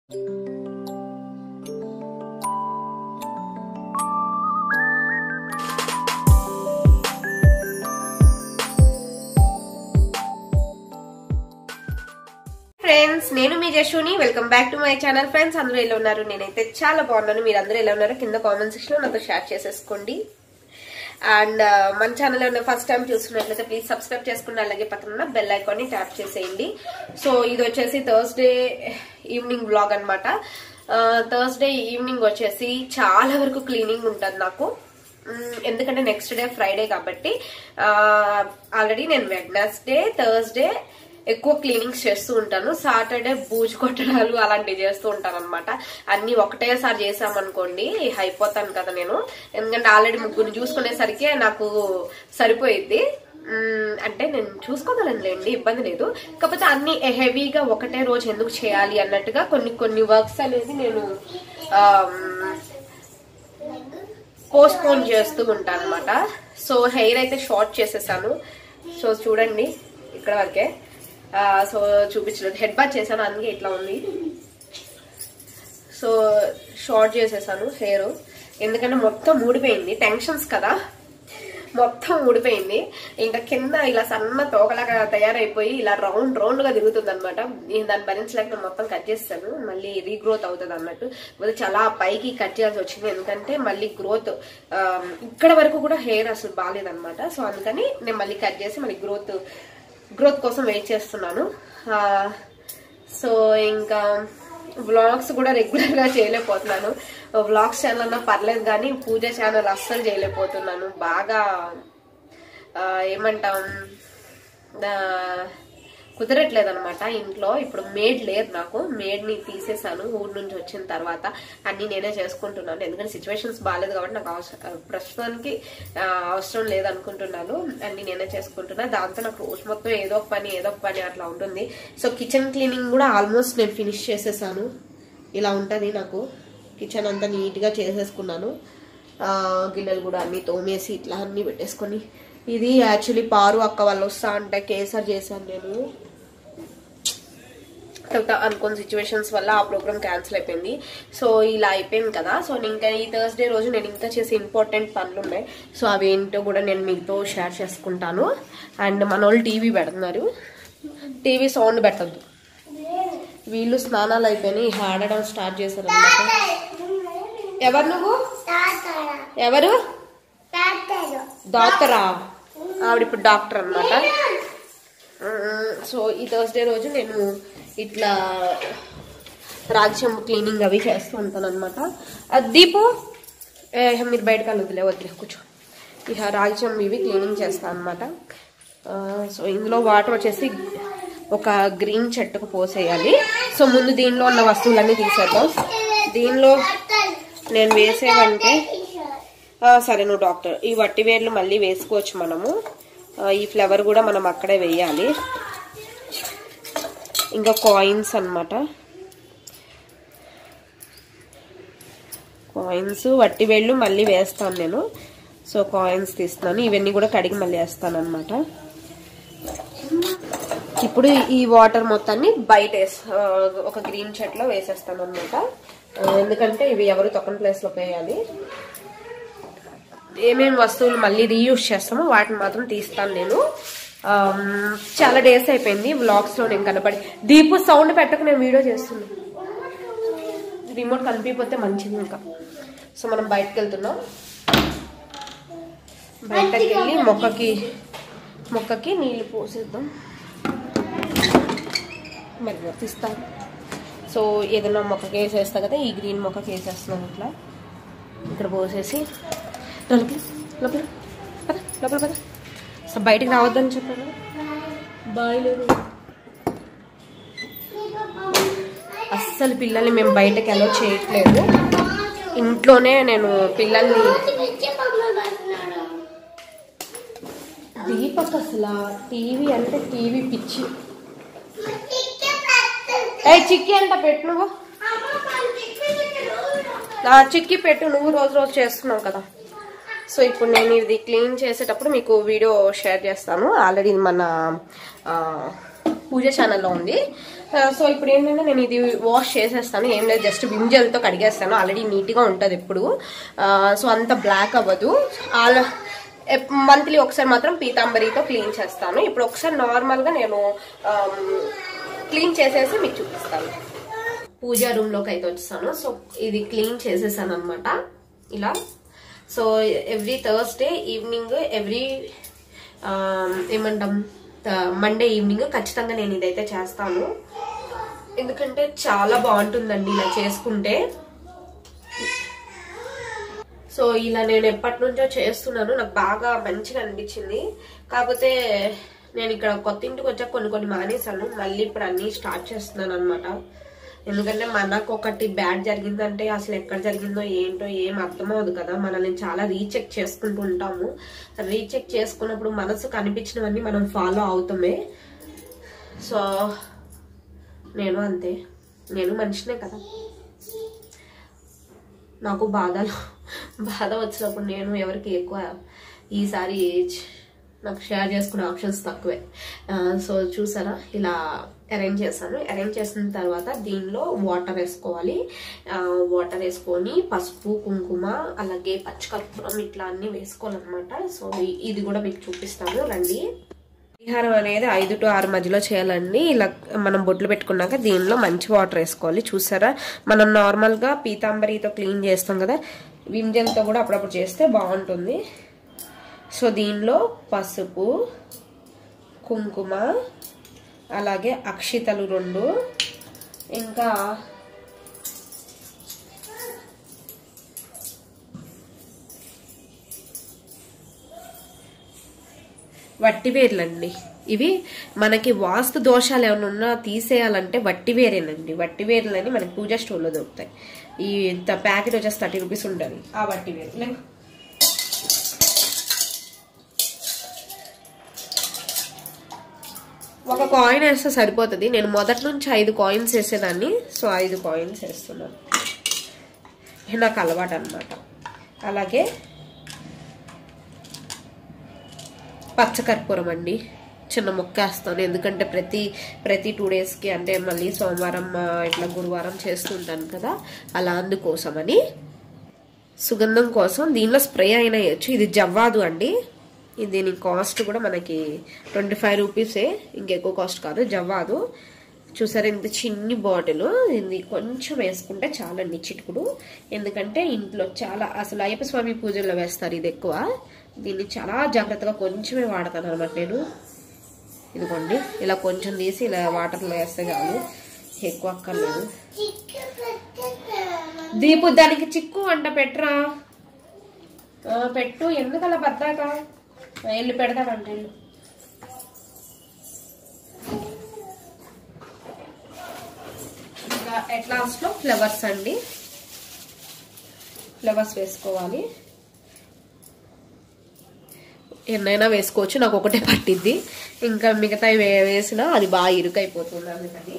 friends నేను మీ జషుని welcome back to my channel friends అందరూ ఎలా ఉన్నారు నేనైతే చాలా బాగున్నాను మీరు అందరూ ఎలా ఉన్నారు కింద కామెంట్ సెక్షన్ లో నాతో షేర్ చేసేసుకోండి అండ్ మన ఛానల్ ఉన్న ఫస్ట్ టైం చూస్తున్నట్లయితే ప్లీజ్ సబ్స్క్రైబ్ చేసుకుని అలాగే పక్కన ఉన్న బెల్ ఐకాన్ ని ట్యాప్ చేసేయండి సో ఇది వచ్చేసి థర్స్డే ఈవినింగ్ బ్లాగ్ అనమాట థర్స్డే ఈవినింగ్ వచ్చేసి చాలా వరకు క్లీనింగ్ ఉంటుంది నాకు మ్, ఎందుకంటే నెక్స్ట్ డే ఫ్రైడే కాబట్టి ఆల్రెడీ నేను వెడ్నెస్డే థర్స్డే ఎక్కువ క్లీనింగ్స్ చేస్తూ ఉంటాను సాటర్డే బూజు కొట్టడాలు అలాంటివి చేస్తూ ఉంటాను అనమాట అన్ని ఒకటేసారి చేసామనుకోండి అయిపోతాను కదా నేను ఎందుకంటే ఆల్రెడీ ముగ్గురు చూసుకునేసరికి నాకు సరిపోయిద్ది మ్, అంటే నేను చూసుకోగలనులేండి ఇబ్బంది లేదు కాకపోతే అన్ని హెవీగా ఒకటే రోజు ఎందుకు చేయాలి అన్నట్టుగా కొన్ని కొన్ని వర్క్స్ అనేది నేను ఆమ్, పోస్ట్ పోన్ చేస్తూ ఉంటాను అనమాట సో హెయిర్ అయితే షార్ట్ చేసేసాను సో చూడండి ఇక్కడ వరకే ఆ, సో చూపించలేదు హెడ్ బాత్ చేశాను అందుకే ఇట్లా ఉంది సో షార్ట్ చేసేసాను హెయిర్ ఎందుకంటే మొత్తం ఊడిపోయింది టెన్షన్స్ కదా మొత్తం ఊడిపోయింది ఇంకా కింద ఇలా సన్న తోకలాగా తయారైపోయి ఇలా రౌండ్ రౌండ్ గా తిరుగుతుంది అనమాట నేను దాన్ని భరించలేక నేను మొత్తం కట్ చేస్తాను మళ్ళీ రీగ్రోత్ అవుతుంది అన్నట్టు కాకపోతే చాలా పైకి కట్ చేయాల్సి వచ్చింది ఎందుకంటే మళ్ళీ గ్రోత్ ఇక్కడ వరకు కూడా హెయిర్ అసలు బాగాలేదన్నమాట సో అందుకని నేను మళ్ళీ కట్ చేసి మళ్ళీ గ్రోత్ గ్రోత్ కోసం వెయిట్ చేస్తున్నాను ఆ, సో ఇంకా వ్లాగ్స్ కూడా రెగ్యులర్ గా చేయలేకపోతున్నాను వ్లాగ్స్ ఛానల్ అన్నా పర్లేదు కానీ పూజ ఛానల్ అస్సలు చేయలేకపోతున్నాను బాగా ఆ, ఏమంటాం ఆ, కుదరట్లేదు అనమాట ఇంట్లో ఇప్పుడు మేడ్ లేదు నాకు మేడ్ ని తీసేసాను ఊరు నుంచి వచ్చిన తర్వాత అన్ని నేనే చేసుకుంటున్నాను ఎందుకంటే సిచ్యువేషన్స్ బాగాలేదు కాబట్టి నాకు అవసరం ప్రస్తుతానికి ఆ, అవసరం లేదనుకుంటున్నాను అన్ని నేనే చేసుకుంటున్నా దాంతో నాకు రోజు మొత్తం ఏదో ఒక పని ఏదో ఒక పని అట్లా ఉంటుంది సో కిచెన్ క్లీనింగ్ కూడా ఆల్మోస్ట్ నేను ఫినిష్ చేసేసాను ఇలా ఉంటుంది నాకు కిచెన్ అంతా నీట్గా చేసేసుకున్నాను ఆ, గిన్నెలు కూడా అన్ని తోమేసి ఇట్లా అన్ని పెట్టేసుకొని ఇది యాక్చువల్లీ పారు అక్క వాళ్ళు వస్తా అంటే కేసర్ చేశాను నేను తర్వాత అనుకోని సిచ్యువేషన్స్ వల్ల ఆ ప్రోగ్రామ్ క్యాన్సిల్ అయిపోయింది సో ఇలా అయిపోయింది కదా సో నేను ఇంకా ఈ థర్స్డే రోజు నేను ఇంకా చేసే ఇంపార్టెంట్ పనులు ఉన్నాయి సో అవి ఏంటో కూడా నేను మీతో షేర్ చేసుకుంటాను అండ్ మన వాళ్ళు టీవీ పెడుతున్నారు టీవీ సౌండ్ పెట్టద్దు వీళ్ళు స్నానాలు అయిపోయినాయి ఆడడం స్టార్ట్ చేశారు అనమాట ఎవరు నువ్వు ఎవరు డాక్టరా ఆవిడ ఇప్పుడు డాక్టర్ అనమాట సో ఈ థర్స్డే రోజు నేను ఇట్లా రాజ్యం క్లీనింగ్ అవి చేస్తూ ఉంటాను అనమాట దీపు ఏ, మీరు బయటకు వదిలే వదిలే కూర్చో ఇక రాజ్యం ఇవి క్లీనింగ్ చేస్తాను అనమాట సో ఇందులో వాటర్ వచ్చేసి ఒక గ్రీన్ చెట్టుకు పోసేయాలి సో ముందు దీనిలో ఉన్న వస్తువులన్నీ తీసేద్దాం దీనిలో నేను వేసేవంటే ఆ, సరే నువ్వు డాక్టర్ ఈ వట్టి వేర్లు మళ్ళీ వేసుకోవచ్చు మనము ఆ, ఈ ఫ్లవర్ కూడా మనం అక్కడే వేయాలి ఇంకా కాయిన్స్ అన్నమాట కాయిన్స్ వట్టి వేళ్ళు మళ్ళీ వేస్తాను నేను సో కాయిన్స్ తీస్తున్నాను ఇవన్నీ కూడా కడిగి మళ్ళీ వేస్తాను అనమాట ఇప్పుడు ఈ వాటర్ మొత్తాన్ని బయట వేస్- ఆ, ఒక గ్రీన్ చెట్లో వేసేస్తాను అనమాట ఎందుకంటే ఇవి ఎవరు తొక్కని ప్లేస్లో వేయాలి ఏమేమి వస్తువులు మళ్ళీ రీయూజ్ చేస్తామో వాటిని మాత్రం తీస్తాను నేను ఆమ్, చాలా డేస్ అయిపోయింది వ్లాగ్స్ లో నేను కనపడి దీపు సౌండ్ పెట్టక నేను వీడియో చేస్తున్నాను రిమోట్ కనిపించకపోతే మంచిది ఇంకా సో మనం బయటకు వెళ్తున్నాం బయటకు వెళ్ళి మొక్కకి మొక్కకి నీళ్లు పోసేద్దాం మరి వర్తిస్తాను సో ఏదైనా మొక్కకి వేసేస్తా కదా ఈ గ్రీన్ మొక్కకి వేసేస్తున్నాను ఇట్లా ఇక్కడ పోసేసి లోపల లోపల పద లోపల పద సో బయటికి రావద్దని చెప్పాను బాయ్ లేదు అస్సలు పిల్లల్ని మేము బయటకు అలో చేయట్లేదు ఇంట్లోనే నేను పిల్లల్ని దీపక్ అసలు టీవీ అంటే టీవీ పిచ్చి ఏ చిక్కి అంట పెట్టు నువ్వు ఆ చిక్కి పెట్టు నువ్వు రోజు రోజు చేస్తున్నావు కదా సో ఇప్పుడు నేను ఇది క్లీన్ చేసేటప్పుడు మీకు వీడియో షేర్ చేస్తాను ఆల్రెడీ మన ఆ, పూజ ఛానల్లో ఉంది ఆ, సో ఇప్పుడు ఏంటంటే నేను ఇది వాష్ చేసేస్తాను ఏం లేదు జస్ట్ విమ్ జెల్తో కడిగేస్తాను ఆల్రెడీ నీట్గా ఉంటుంది ఎప్పుడు ఆ, సో అంత బ్లాక్ అవ్వదు ఆల్ మంత్లీ ఒకసారి మాత్రం పీతాంబరితో క్లీన్ చేస్తాను ఇప్పుడు ఒకసారి నార్మల్గా నేను క్లీన్ చేసేసి మీకు చూపిస్తాను పూజా రూమ్ లోకి అయితే వచ్చేసాను సో ఇది క్లీన్ చేసేసాను అనమాట ఇలా so every Thursday evening every ఏమంటాం మండే ఈవినింగ్ ఖచ్చితంగా నేను ఇదైతే చేస్తాను ఎందుకంటే చాలా బాగుంటుందండి ఇలా చేసుకుంటే సో ఇలా నేను ఎప్పటి నుంచో చేస్తున్నాను నాకు బాగా మంచిగా అనిపించింది కాకపోతే నేను ఇక్కడ కొత్త ఇంటికి వచ్చాక కొన్ని కొన్ని మానేశాను మళ్ళీ ఇప్పుడు అన్ని స్టార్ట్ చేస్తున్నాను అనమాట ఎందుకంటే మనకు ఒకటి బ్యాడ్ జరిగిందంటే అసలు ఎక్కడ జరిగిందో ఏంటో ఏం అర్థమవుదు కదా మనల్ని చాలా రీచెక్ చేసుకుంటూ ఉంటాము రీచెక్ చేసుకున్నప్పుడు మనసు కనిపించినవన్నీ మనం ఫాలో అవుతామే సో నేను అంతే నేను మనిషినే కదా నాకు బాధలు బాధ వచ్చినప్పుడు నేను ఎవరికి ఎక్కువ ఈసారి నాకు షేర్ చేసుకునే ఆప్షన్స్ తక్కువే ఆ, సో చూసారా ఇలా అరేంజ్ చేశాను అరేంజ్ చేసిన తర్వాత దీనిలో వాటర్ వేసుకోవాలి ఆ, వాటర్ వేసుకొని పసుపు కుంకుమ అలాగే పచ్చికర్పూరం ఇట్లా అన్ని వేసుకోవాలన్నమాట సో ఇ- ఇది కూడా మీకు చూపిస్తాను రండి పరిహారం అనేది ఐదు టు ఆరు మధ్యలో చేయాలండి ఇలా మనం బొట్లు పెట్టుకున్నాక దీనిలో మంచి వాటర్ వేసుకోవాలి చూసారా మనం నార్మల్గా పీతాంబరితో క్లీన్ చేస్తాం కదా వింజన్తో కూడా అప్పుడప్పుడు చేస్తే బాగుంటుంది సో దీనిలో పసుపు కుంకుమ అలాగే అక్షితలు రెండు ఇంకా వట్టివేర్లండి ఇవి మనకి వాస్తు దోషాలు ఏమైనా ఉన్నా తీసేయాలంటే వట్టివేరేనండి వట్టివేర్లని మనకి పూజా స్టోర్లో దొరుకుతాయి ఈ ఇంత ప్యాకెట్ వచ్చేసి థర్టీ రూపీస్ ఉంటుంది ఆ వట్టివేరు లే ఒక కాయిన్ వేస్తే సరిపోతుంది నేను మొదటి నుంచి ఐదు కాయిన్స్ వేసేదాన్ని సో ఐదు కాయిన్స్ వేస్తున్నాను ఇది నాకు అలవాటు అనమాట అలాగే పచ్చకర్పూరం అండి చిన్న మొక్క వేస్తాను ఎందుకంటే ప్రతి ప్రతి టూ డేస్కి అంటే మళ్ళీ సోమవారం ఆ, ఇట్లా గురువారం చేస్తుంటాను కదా అలా అందుకోసమని సుగంధం కోసం దీనిలో స్ప్రే అయినా వేయచ్చు ఇది జవ్వాదు అండి ఇది దీని కాస్ట్ కూడా మనకి ట్వంటీ ఫైవ్ రూపీసే ఇంకెక్కువ కాస్ట్ కాదు జవ్వాదు చూసారా ఇంత చిన్ని బాటిల్ ఇది కొంచెం వేసుకుంటే చాలండి చిటుకుడు ఎందుకంటే ఇంట్లో చాలా అసలు అయ్యప్ప స్వామి పూజల్లో వేస్తారు ఇది ఎక్కువ దీన్ని చాలా జాగ్రత్తగా కొంచెమే వాడతాను అనమాట నేను ఇదిగోండి ఇలా కొంచెం తీసి ఇలా వాటర్లో వేస్తే చాలు ఎక్కువ అక్కర్లేదు దీపు దానికి చిక్కు అంట పెట్రా ఆ, పెట్టు ఎందుకలా బద్దాక ఎల్లు పెడతాడంట ఎల్లు ఇంకా ఎట్లాస్ట్ లో ఫ్లవర్స్ అండి ఫ్లవర్స్ వేసుకోవాలి ఎన్నైనా వేసుకోవచ్చు నాకు ఒకటే పట్టిద్ది ఇంకా మిగతా వేసినా అది బాగా ఇరుకైపోతుంది అందుకని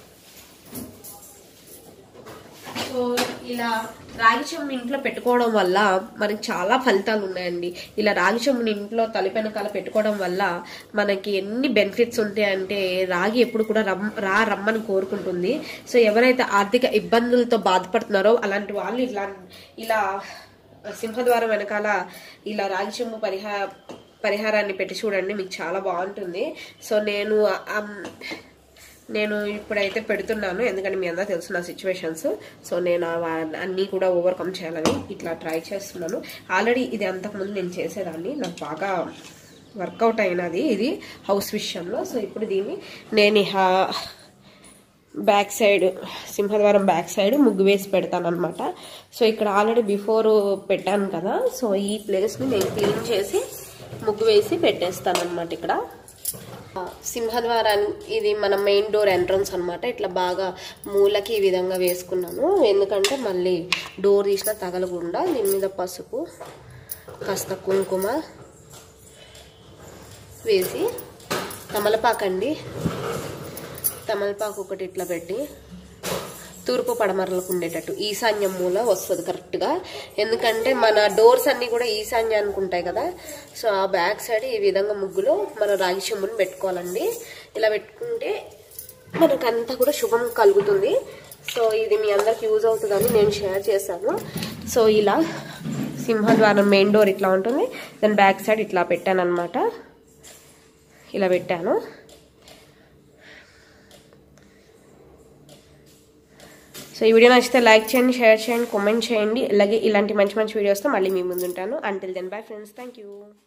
సో ఇలా రాగి చెమ్ము ఇంట్లో పెట్టుకోవడం వల్ల మనకి చాలా ఫలితాలు ఉన్నాయండి ఇలా రాగి చెమ్ముని ఇంట్లో తలిపెనకాల పెట్టుకోవడం వల్ల మనకి ఎన్ని బెనిఫిట్స్ ఉంటాయంటే రాగి ఎప్పుడు కూడా రమ్ రా రమ్మని కోరుకుంటుంది సో ఎవరైతే ఆర్థిక ఇబ్బందులతో బాధపడుతున్నారో అలాంటి వాళ్ళు ఇలా ఇలా సింహద్వారం వెనకాల ఇలా రాగి చెమ్ము పరిహార పరిహారాన్ని పెట్టి చూడండి మీకు చాలా బాగుంటుంది సో నేను అమ్, నేను ఇప్పుడైతే పెడుతున్నాను ఎందుకంటే మీ అందరూ తెలుసు నా సిచ్యువేషన్స్ సో నేను ఆ- అన్నీ కూడా ఓవర్కమ్ చేయాలని ఇట్లా ట్రై చేస్తున్నాను ఆల్రెడీ ఇది అంతకుముందు నేను చేసేదాన్ని నాకు బాగా వర్కౌట్ అయినది ఇది హౌస్ విషయంలో సో ఇప్పుడు దీన్ని నేను ఇహ బ్యాక్ సైడ్ సింహద్వారం బ్యాక్ సైడ్ ముగ్గు వేసి పెడతాను అనమాట సో ఇక్కడ ఆల్రెడీ బిఫోర్ పెట్టాను కదా సో ఈ ప్లేస్ని నేను క్లీన్ చేసి ముగ్గు వేసి పెట్టేస్తాను అనమాట ఇక్కడ ఆ, సింహద్వారాన్ని ఇది మన మెయిన్ డోర్ ఎంట్రన్స్ అన్నమాట ఇట్లా బాగా మూలకి ఈ విధంగా వేసుకున్నాను ఎందుకంటే మళ్ళీ డోర్ తీసిన తగలకుండా దీని మీద పసుపు కాస్త కుంకుమ వేసి తమలపాకండి తమలపాకు ఒకటి ఇట్లా పెట్టి తూర్పు పడమరలకు ఉండేటట్టు ఈశాన్యం మూల వస్తుంది కరెక్ట్గా ఎందుకంటే మన డోర్స్ అన్నీ కూడా ఈశాన్యానికి ఉంటాయి కదా సో ఆ బ్యాక్ సైడ్ ఈ విధంగా ముగ్గులో మన రాగి చెమ్ముని పెట్టుకోవాలండి ఇలా పెట్టుకుంటే మనకంతా కూడా శుభం కలుగుతుంది సో ఇది మీ అందరికి యూజ్ అవుతుందని నేను షేర్ చేశాను సో ఇలా సింహద్వారం మెయిన్ డోర్ ఇట్లా ఉంటుంది దాని బ్యాక్ సైడ్ ఇట్లా పెట్టాను అనమాట ఇలా పెట్టాను సో ఈ వీడియో నచ్చితే లైక్ చేయండి షేర్ చేయండి కామెంట్ చేయండి అలాగే ఇలాంటి మంచి మంచి వీడియోస్తో మళ్ళీ మీ ముందుంటాను until then bye friends thank you